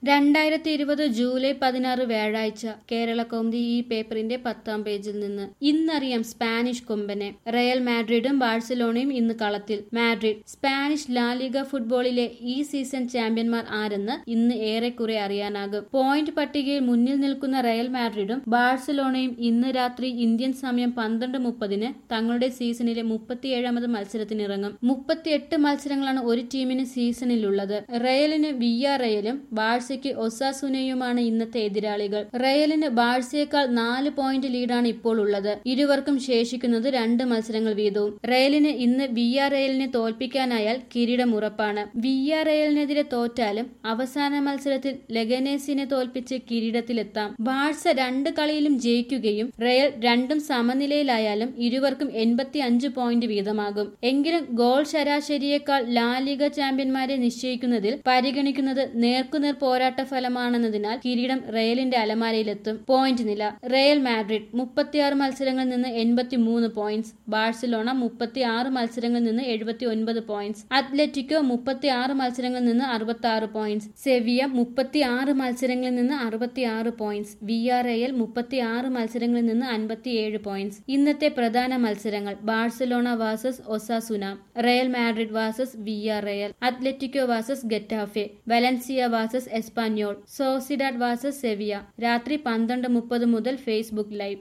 രണ്ടായിരത്തി ഇരുപത് ജൂലൈ പതിനാറ് വ്യാഴാഴ്ച കേരള കൗമുദി ഈ പേപ്പറിന്റെ പത്താം പേജിൽ നിന്ന് ഇന്നറിയാം സ്പാനിഷ് കൊമ്പനെ റയൽ മാഡ്രിഡും ബാഴ്സലോണയും ഇന്ന് കളത്തിൽ മാഡ്രിഡ് സ്പാനിഷ് ലാലിഗ ഫുട്ബോളിലെ ഈ സീസൺ ചാമ്പ്യന്മാർ ആരെന്ന് ഇന്ന് ഏറെക്കുറെ അറിയാനാകും പോയിന്റ് പട്ടികയിൽ മുന്നിൽ നിൽക്കുന്ന റയൽ മാഡ്രിഡും ബാഴ്സലോണയും ഇന്ന് രാത്രി ഇന്ത്യൻ സമയം പന്ത്രണ്ട് മുപ്പതിന് തങ്ങളുടെ സീസണിലെ മുപ്പത്തിയേഴാമത് മത്സരത്തിനിറങ്ങും മുപ്പത്തിയെട്ട് മത്സരങ്ങളാണ് ഒരു ടീമിന് സീസണിലുള്ളത് റയലിന് വിയ റയലും ബാഴ്സയ്ക്ക് ഒസാസുനയുമാണ് ഇന്നത്തെ എതിരാളികൾ റയലിന് ബാഴ്സയേക്കാൾ നാല് പോയിന്റ് ലീഡാണ് ഇപ്പോൾ ഉള്ളത് ഇരുവർക്കും ശേഷിക്കുന്നത് രണ്ട് മത്സരങ്ങൾ വീതവും റയലിന് ഇന്ന് വിയ റയലിനെ തോൽപ്പിക്കാനായാൽ കിരീടം ഉറപ്പാണ് വിയ റയലിനെതിരെ തോറ്റാലും അവസാന മത്സരത്തിൽ ലെഗനേസിനെ തോൽപ്പിച്ച് കിരീടത്തിലെത്താം ബാഴ്സ രണ്ട് കളിയിലും ജയിക്കുകയും റയൽ രണ്ടും സമനിലയിലായാലും ഇരുവർക്കും എൺപത്തി അഞ്ച് പോയിന്റ് വീതമാകും എങ്കിലും ഗോൾ ശരാശരിയേക്കാൾ ലാലിക ചാമ്പ്യന്മാരെ നിശ്ചയിക്കുന്നതിൽ പരിഗണിക്കുന്നത് നേർക്കുനേർ പോരാട്ട ഫലമാണെന്നതിനാൽ കിരീടം റയലിന്റെ അലമാരയിലെത്തും പോയിന്റ് നില റയൽ മാഡ്രിഡ് മുപ്പത്തിയാറ് മത്സരങ്ങളിൽ നിന്ന് എൺപത്തി മൂന്ന് പോയിന്റ്സ് ബാഴ്സലോണ മുപ്പത്തി ആറ് മത്സരങ്ങളിൽ നിന്ന് എഴുപത്തി ഒൻപത് പോയിന്റ്സ് അത്ലറ്റിക്കോ മുപ്പത്തി ആറ് മത്സരങ്ങളിൽ നിന്ന് അറുപത്തി ആറ് പോയിന്റ്സ് സെവിയ മുപ്പത്തി ആറ് മത്സരങ്ങളിൽ നിന്ന് അറുപത്തി ആറ് പോയിന്റ്സ് വി ആർ എൽ മുപ്പത്തി ആറ് മത്സരങ്ങളിൽ നിന്ന് അൻപത്തിയേഴ് പോയിന്റ്സ് ഇന്നത്തെ പ്രധാന മത്സരങ്ങൾ Barcelona versus Osasuna Real Madrid versus Villarreal Atletico versus Getafe Valencia versus Espanyol Sociedad versus Sevilla രാത്രി പന്ത്രണ്ട് മുപ്പത് മുതൽ ഫേസ്ബുക്ക് ലൈവ്